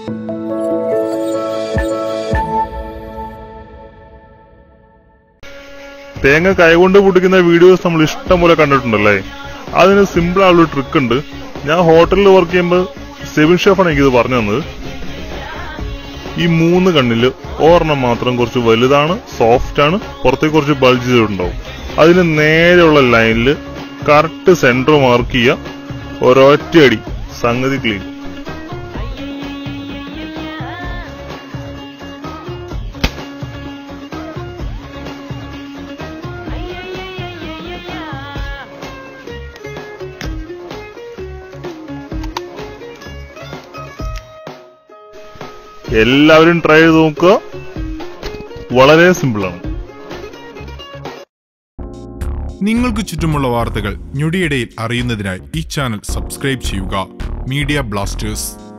തേങ്ങ കൈകൊണ്ട് പൊട്ടിക്കുന്ന വീഡിയോസ് നമ്മൾ ഇഷ്ടം പോലെ കണ്ടിട്ടുണ്ടല്ലേ അതിന് സിമ്പിൾ ആയുള്ള ട്രിക്ക് ഉണ്ട് ഞാൻ ഹോട്ടലിൽ വർക്ക് ചെയ്യുമ്പോൾ സെവിൻ ഷെഫാണ് എനിക്കിത് പറഞ്ഞു തന്നത് ഈ മൂന്ന് കണ്ണില് ഒരെണ്ണം മാത്രം കുറച്ച് വലുതാണ് സോഫ്റ്റ് ആണ് പുറത്തേക്ക് കുറച്ച് ബൾജ് ചെയ്തിട്ടുണ്ടാവും അതിന് നേരെയുള്ള ലൈനിൽ കറക്റ്റ് സെന്റർ മാർക്ക് ചെയ്യുക ഒരൊറ്റ അടി സംഗതി ക്ലീൻ എല്ലാവരും ട്രൈ ചെയ്ത് നോക്കുക വളരെ സിമ്പിളാണ് നിങ്ങൾക്ക് ചുറ്റുമുള്ള വാർത്തകൾ ഞൊടിയിടയിൽ അറിയുന്നതിനായി ഈ ചാനൽ സബ്സ്ക്രൈബ് ചെയ്യുക മീഡിയ ബ്ലാസ്റ്റേഴ്സ്